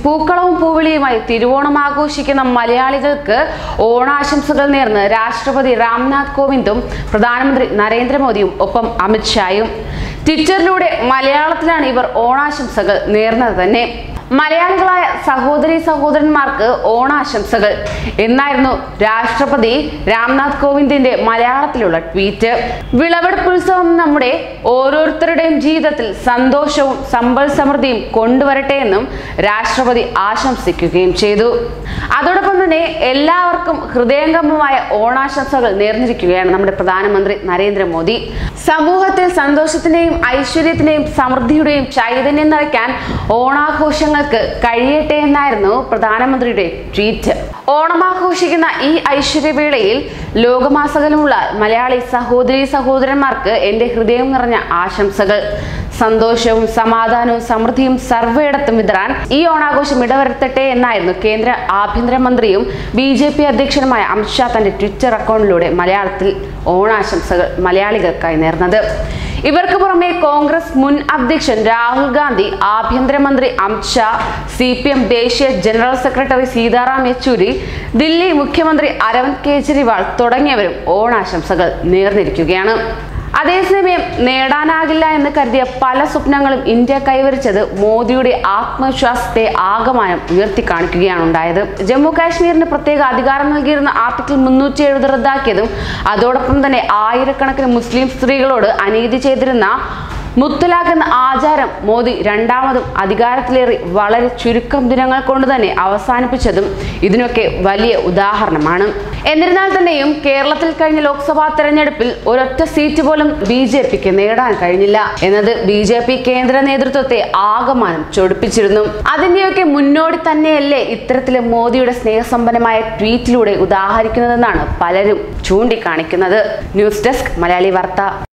പൂക്കളവും പൂവിളിയുമായി തിരുവോണം ആഘോഷിക്കുന്ന മലയാളികൾക്ക് ഓണാശംസകൾ നേർന്ന് രാഷ്ട്രപതി രാംനാഥ് കോവിന്ദും പ്രധാനമന്ത്രി നരേന്ദ്രമോദിയും ഒപ്പം അമിത്ഷായും ട്വിറ്ററിലൂടെ മലയാളത്തിലാണ് ഇവർ ഓണാശംസകൾ നേർന്നത് തന്നെ മലയാളികളായ സഹോദരി സഹോദരന്മാർക്ക് ഓണാശംസകൾ എന്നായിരുന്നു രാഷ്ട്രപതി രാംനാഥ് കോവിന്ദിന്റെ മലയാളത്തിലുള്ള ട്വീറ്റ് വിളവെടുപ്പ് ഉത്സവം നമ്മുടെ ഓരോരുത്തരുടെയും ജീവിതത്തിൽ സന്തോഷവും സമ്പൽ സമൃദ്ധിയും കൊണ്ടുവരട്ടെ എന്നും രാഷ്ട്രപതി ആശംസിക്കുകയും ചെയ്തു അതോടൊപ്പം തന്നെ എല്ലാവർക്കും ഹൃദയംഗമമായ ഓണാശംസകൾ നേർന്നിരിക്കുകയാണ് നമ്മുടെ പ്രധാനമന്ത്രി നരേന്ദ്രമോദി സമൂഹത്തിൽ സന്തോഷത്തിന്റെയും ഐശ്വര്യത്തിന്റെയും സമൃദ്ധിയുടെയും ചൈതന്യം നിറയ്ക്കാൻ ഓണാഘോഷങ്ങൾക്ക് കഴിയട്ടെ എന്നായിരുന്നു പ്രധാനമന്ത്രിയുടെ ട്വീറ്റ് ഓണമാഘോഷിക്കുന്ന ഈ ഐശ്വര്യവേളയിൽ ലോകമാസകലമുള്ള മലയാളി സഹോദരി സഹോദരന്മാർക്ക് എൻ്റെ ഹൃദയം നിറഞ്ഞ ആശംസകൾ സന്തോഷവും സമാധാനവും സമൃദ്ധിയും സർവ്വയിടത്തും വിതറാൻ ഈ ഓണാഘോഷം ഇടവരുത്തട്ടെ എന്നായിരുന്നു കേന്ദ്ര ആഭ്യന്തരമന്ത്രിയും ബി ജെ പി അധ്യക്ഷനുമായ അമിത്ഷാ തന്റെ ട്വിറ്റർ അക്കൗണ്ടിലൂടെ മലയാളത്തിൽ ഓണാശംസകൾ മലയാളികൾക്കായി നേർന്നത് ഇവർക്ക് പുറമെ കോൺഗ്രസ് മുൻ അധ്യക്ഷൻ രാഹുൽ ഗാന്ധി ആഭ്യന്തരമന്ത്രി അമിത്ഷാ സി പി എം ദേശീയ ജനറൽ സെക്രട്ടറി സീതാറാം യെച്ചൂരി ദില്ലി മുഖ്യമന്ത്രി അരവിന്ദ് കെജ്രിവാൾ തുടങ്ങിയവരും ഓണാശംസകൾ നേർന്നിരിക്കുകയാണ് അതേസമയം നേടാനാകില്ല എന്ന് കരുതിയ പല സ്വപ്നങ്ങളും ഇന്ത്യ കൈവരിച്ചത് മോദിയുടെ ആത്മവിശ്വാസത്തെ ആകമാനം ഉയർത്തിക്കാണിക്കുകയാണ് ഉണ്ടായത് ജമ്മു കാശ്മീരിന് പ്രത്യേക അധികാരം നൽകിയിരുന്ന ആർട്ടിക്കിൾ മുന്നൂറ്റി എഴുപത് റദ്ദാക്കിയതും അതോടൊപ്പം തന്നെ ആയിരക്കണക്കിന് മുസ്ലിം സ്ത്രീകളോട് അനീതി ചെയ്തിരുന്ന മുത്തലാഖ് എന്ന ആചാരം മോദി രണ്ടാമതും അധികാരത്തിലേറി വളരെ ചുരുക്കം ദിനങ്ങൾ കൊണ്ട് തന്നെ അവസാനിപ്പിച്ചതും ഇതിനൊക്കെ വലിയ ഉദാഹരണമാണ് എന്നിരുന്നാൽ തന്നെയും കേരളത്തിൽ കഴിഞ്ഞ ലോക്സഭാ തെരഞ്ഞെടുപ്പിൽ ഒരൊറ്റ സീറ്റ് പോലും ബി ജെ പിക്ക് നേടാൻ കഴിഞ്ഞില്ല എന്നത് ബി ജെ പി കേന്ദ്ര നേതൃത്വത്തെ ആകമാനം ചൊടിപ്പിച്ചിരുന്നു അതിന്റെയൊക്കെ മുന്നോടി തന്നെയല്ലേ ഇത്തരത്തിലെ മോദിയുടെ സ്നേഹസമ്പന്നമായ ട്വീറ്റിലൂടെ ഉദാഹരിക്കുന്നതെന്നാണ് പലരും ചൂണ്ടിക്കാണിക്കുന്നത് ന്യൂസ് ഡെസ്ക് മലയാളി വാർത്ത